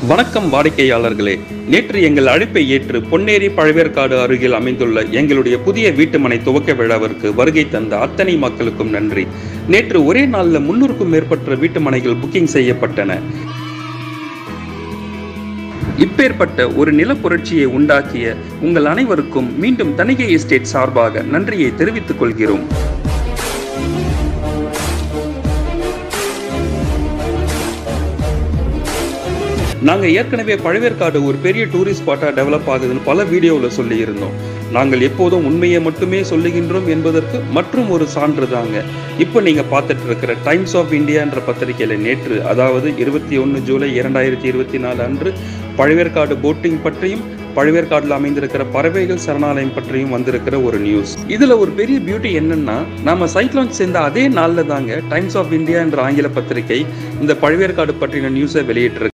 வணக்கம் வாடிக்கையாளர்களே நேற்று எங்கள் அழைப்பை ஏற்று பொன்னேரி பழவேற்காடு அருகில் அமைந்துள்ள எங்களுடைய புதிய வீட்டுமனை துவக்க விழாவிற்கு வருகை தந்த அத்தனை மக்களுக்கும் நன்றி நேற்று ஒரே நாளில் முன்னூறுக்கும் மேற்பட்ட வீட்டுமனைகள் புக்கிங் செய்யப்பட்டன இப்பேற்பட்ட ஒரு நில புரட்சியை உண்டாக்கிய உங்கள் அனைவருக்கும் மீண்டும் தணிகை எஸ்டேட் சார்பாக நன்றியை தெரிவித்துக் கொள்கிறோம் நாங்கள் ஏற்கனவே பழவேற்காடு ஒரு பெரிய டூரிஸ்ட் ஸ்பாட்டாக டெவலப் ஆகுதுன்னு பல வீடியோவில் சொல்லியிருந்தோம் நாங்கள் எப்போதும் உண்மையை மட்டுமே சொல்லுகின்றோம் என்பதற்கு மற்றும் ஒரு சான்று தாங்க இப்போ நீங்கள் பார்த்துட்டு இருக்கிற டைம்ஸ் ஆஃப் இந்தியா என்ற பத்திரிகையில் நேற்று அதாவது இருபத்தி ஒன்று ஜூலை இரண்டாயிரத்தி இருபத்தி நாலு அன்று பழவேற்காடு போட்டிங் பற்றியும் பழவேற்காட்டில் அமைந்திருக்கிற பறவைகள் சரணாலயம் பற்றியும் வந்திருக்கிற ஒரு நியூஸ் இதுல ஒரு பெரிய பியூட்டி என்னன்னா நாம சைட் லான்ச் சேர்ந்த அதே நாள்ல தாங்க டைம்ஸ் ஆஃப் இந்தியா என்ற ஆங்கில பத்திரிகை இந்த பழவேற்காடு பற்றின நியூஸை வெளியிட்டிருக்கு